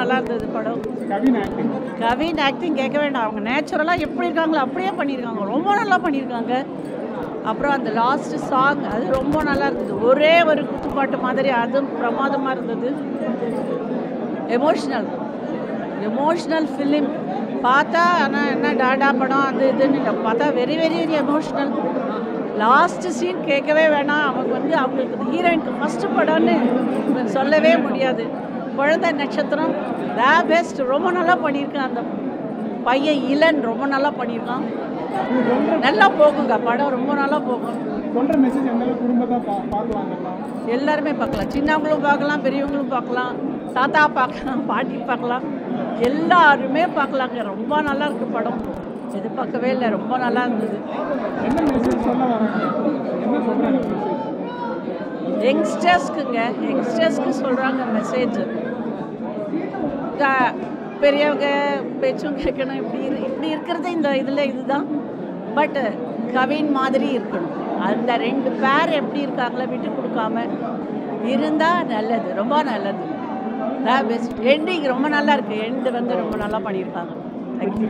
நல்லா இருந்தது படம் கவின் ஆக்டிங் கவின் ஆக்டிங் கேட்க வேண்டாம் அவங்க நேச்சுரலாக எப்படி இருக்காங்களோ அப்படியே பண்ணியிருக்காங்க ரொம்ப நல்லா பண்ணியிருக்காங்க அப்புறம் அந்த லாஸ்ட் சாங் அது ரொம்ப நல்லா இருந்தது ஒரே ஒரு குத்துப்பாட்டு மாதிரி அதுவும் பிரமாதமாக இருந்தது எமோஷ்னல் எமோஷ்னல் ஃபிலிம் பார்த்தா ஆனால் என்ன டாடா படம் அது இதுன்னு இல்லை. பார்த்தா very very very emotional last scene கேட்கவே வேணாம் அவங்க வந்து அவங்களுக்கு ஹீரோயினுக்கு ஃபஸ்ட்டு படம்னு சொல்லவே முடியாது குழந்தை நட்சத்திரம் த பெஸ்ட் ரொம்ப நல்லா பண்ணியிருக்கான் அந்த பையன் இளன் ரொம்ப நல்லா பண்ணியிருக்கான் நல்லா போகுங்க படம் ரொம்ப நல்லா போகும் சொல்ற மெசேஜ் எந்த அளவுக்கு குடும்பத்தை பா பார்க்கலாங்கலாம் எல்லாருமே பார்க்கலாம் சின்னவங்களும் பார்க்கலாம் பெரியவங்களும் பார்க்கலாம் தாத்தா பார்க்கலாம் பாட்டி பார்க்கலாம் எல்லாருமே பார்க்கலாங்க ரொம்ப நல்லா இருக்கு படம் எதிர்பார்க்கவே இல்லை ரொம்ப நல்லா இருந்தது என்ன மெசேஜ் சொல்ல வராங்க என்ன சொல்றாங்க மெசேஜ் யங்ஸ்டர்ஸ்க்குங்க யங்ஸ்டர்ஸ்க்கு சொல்கிறாங்க மெசேஜ் பெரியவங்க பேச்சும் கேட்கணும் இப்படி இரு இப்படி இருக்கிறது இந்த இதில் இதுதான் பட் கவின் மாதிரி இருக்கணும் அந்த ரெண்டு பேர் எப்படி இருக்காங்களோ விட்டு கொடுக்காம இருந்தால் நல்லது ரொம்ப நல்லது த பெஸ்ட் எண்டிங் ரொம்ப நல்லா இருக்கு எண்டு வந்து ரொம்ப நல்லா பண்ணியிருக்காங்க தேங்க்யூ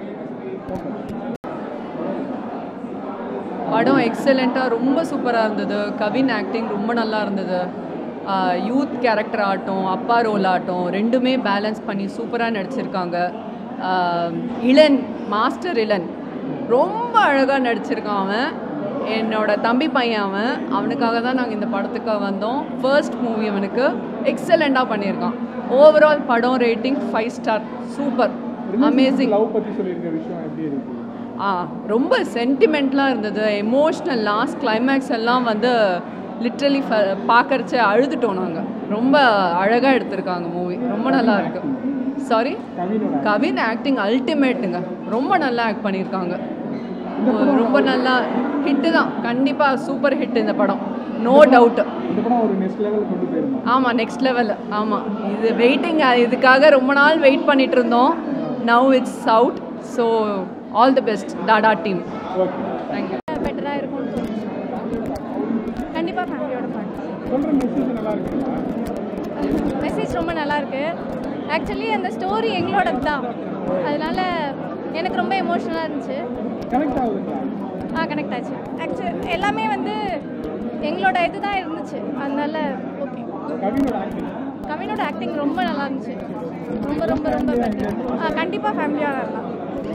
படம் எக்ஸலண்ட்டாக ரொம்ப சூப்பராக இருந்தது கவின் ஆக்டிங் ரொம்ப நல்லா இருந்தது யூத் கேரக்டர் ஆகட்டும் அப்பா ரோல் ஆகட்டும் ரெண்டுமே பேலன்ஸ் பண்ணி சூப்பராக நடிச்சிருக்காங்க ஆஹ் இளன் மாஸ்டர் இளன் ரொம்ப அழகாக நடிச்சிருக்கான் அவன் என்னோட தம்பி பையன் அவன் அவனுக்காக தான் நாங்கள் இந்த படத்துக்கு வந்தோம் ஃபர்ஸ்ட் மூவி அவனுக்கு எக்ஸலண்ட்டாக பண்ணியிருக்கான் ஓவரால் படம் rating five star super amazing love பத்தி சொல்லியிருக்க விஷயம் எப்படி இருக்கு ஆ ரொம்ப சென்டிமெண்ட்லாம் இருந்தது எமோஷ்னல் லாஸ்ட் கிளைமேக்ஸ் எல்லாம் வந்து லிட்ரலி பார்க்கறச்ச அழுதுட்டோம் நாங்கள் ரொம்ப அழகாக எடுத்திருக்காங்க மூவி ரொம்ப நல்லா இருக்கு சாரி கவினோட கவின் ஆக்டிங் அல்டிமேட்டுங்க ரொம்ப நல்லா ஆக்ட் பண்ணியிருக்காங்க ரொம்ப நல்லா ஹிட்டு தான் கண்டிப்பாக சூப்பர் ஹிட் இந்த படம் நோ டவுட் இந்த படம் ஒரு நெக்ஸ்ட் லெவல் கொண்டு போயிருமா ஆமாம் நெக்ஸ்ட் லெவல் ஆமாம் இது வெயிட்டிங் இதுக்காக ரொம்ப நாள் வெயிட் பண்ணிட்டு இருந்தோம் now it's out so all the best Dada team okay thank you பெட்டராக இருக்கும்னு தோணுச்சு கண்டிப்பாக ஃபேமிலியோட பார்க்கலாம் சொல்ற மெசேஜ் நல்லா இருக்குங்களா மெசேஜ் ரொம்ப நல்லா இருக்கு ஆக்சுவலி அந்த ஸ்டோரி எங்களோடது தான் அதனால எனக்கு ரொம்ப எமோஷ்னலாக இருந்துச்சு கனெக்ட் ஆகுதுங்களா ஆ கனெக்ட் ஆச்சு ஆக்சுவல் எல்லாமே வந்து எங்களோட இது தான் இருந்துச்சு அதனால ஓகே கவினோட ஆக்டிங் கவினோட ஆக்டிங் ரொம்ப நல்லா இருந்துச்சு ரொம்ப ரொம்ப ரொம்ப பெட்டர் ஆ கண்டிப்பாக ஃபேமிலியாக வரலாம்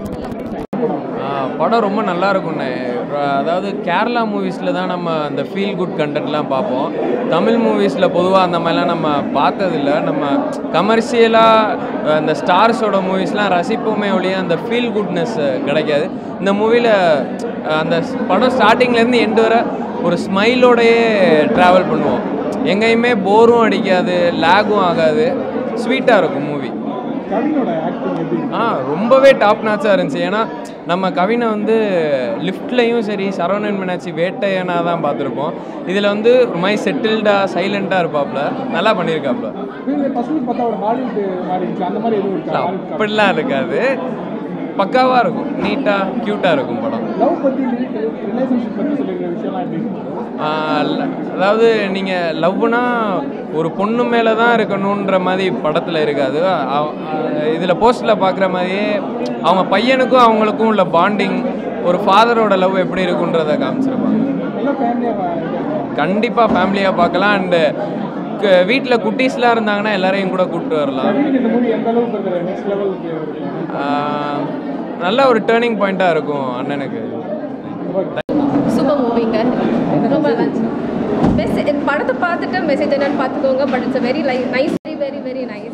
ஆ, படம் ரொம்ப நல்லா இருக்கும்ண்ணே ர- அதாவது கேரளா மூவிஸில் தான் நம்ம அந்த ஃபீல் குட் கண்டென்ட்லாம் பார்ப்போம் தமிழ் மூவிஸில் பொதுவாக அந்த மாதிரிலாம் நம்ம பார்த்ததில்ல நம்ம கமர்ஷியலாக அந்த ஸ்டார்ஸோட மூவிஸ்லாம் ரசிப்போமே ஒழிய அந்த ஃபீல் குட்னஸ் கிடைக்காது இந்த மூவியில் அந்த ஸ்- படம் ஸ்டார்டிங்லேருந்து எண்டு வர ஒரு ஸ்மைலோடையே ட்ராவல் பண்ணுவோம் எங்கேயுமே போரும் அடிக்காது லேகும் ஆகாது ஸ்வீட்டாக இருக்கும் மூவி கவினோட ஆக்டிங் எப்படி இருக்கு ஆ ரொம்பவே டாப் நாச்சாக இருந்துச்சு ஏன்னா நம்ம கவினை வந்து லிஃப்ட்லேயும் சரி சரவணன் மீனாட்சி வேட்டையனாக தான் பார்த்துருப்போம் இதில் வந்து ஒரு மாதிரி செட்டில்டாக சைலண்ட்டாக இருப்பாப்புல நல்லா பண்ணியிருக்காப்புல நீங்க ஃபர்ஸ்ட் பார்த்தா ஒரு ஹாலிவுட் மாதிரி இருந்துச்சு அந்த மாதிரி எதுவும் இருக்கா ஹாலிவுட் அப்படிலாம் இருக்காது பக்காவாக இருக்கும் நீட்டாக க்யூட்டாக இருக்கும் படம் லவ் பத்தி ரிலேஷன்ஷிப் பத்தி சொல்லியிருக்க விஷயம்லாம் எப்படி இருக்கு ஆ, ல- அதாவது நீங்கள் லவ்னா ஒரு பொண்ணு மேலே தான் இருக்கணுன்ற மாதிரி படத்தில் இருக்காது இதில் போஸ்ட்டில் பார்க்குற மாதிரியே அவங்க பையனுக்கும் அவங்களுக்கும் உள்ள பாண்டிங் ஒரு ஃபாதரோட லவ் எப்படி இருக்குன்றதை காமிச்சிருப்பாங்க எல்லாம் ஃபேமிலியாக கண்டிப்பாக ஃபேமிலியாக பார்க்கலாம் அண்டு வீட்டில் குட்டீஸ்லாம் இருந்தாங்கன்னா எல்லாரையும் கூட கூப்பிட்டு வரலாம் கவினுக்கு இந்த மூவி எந்த அளவுக்கு நெக்ஸ்ட் லெவலுக்கு இருக்கு ஆ, நல்ல ஒரு டேர்னிங் பாயிண்ட்டாக இருக்கும் அண்ணனுக்கு சூப்பர் மூவிங்க ரொம்ப நல்லா இருந்துச்சு மெசேஜ் படத்தை பார்த்துட்டு மெசேஜ் என்னன்னு பார்த்துக்கோங்க பட் இட்ஸ் வெரி லை nice very very very nice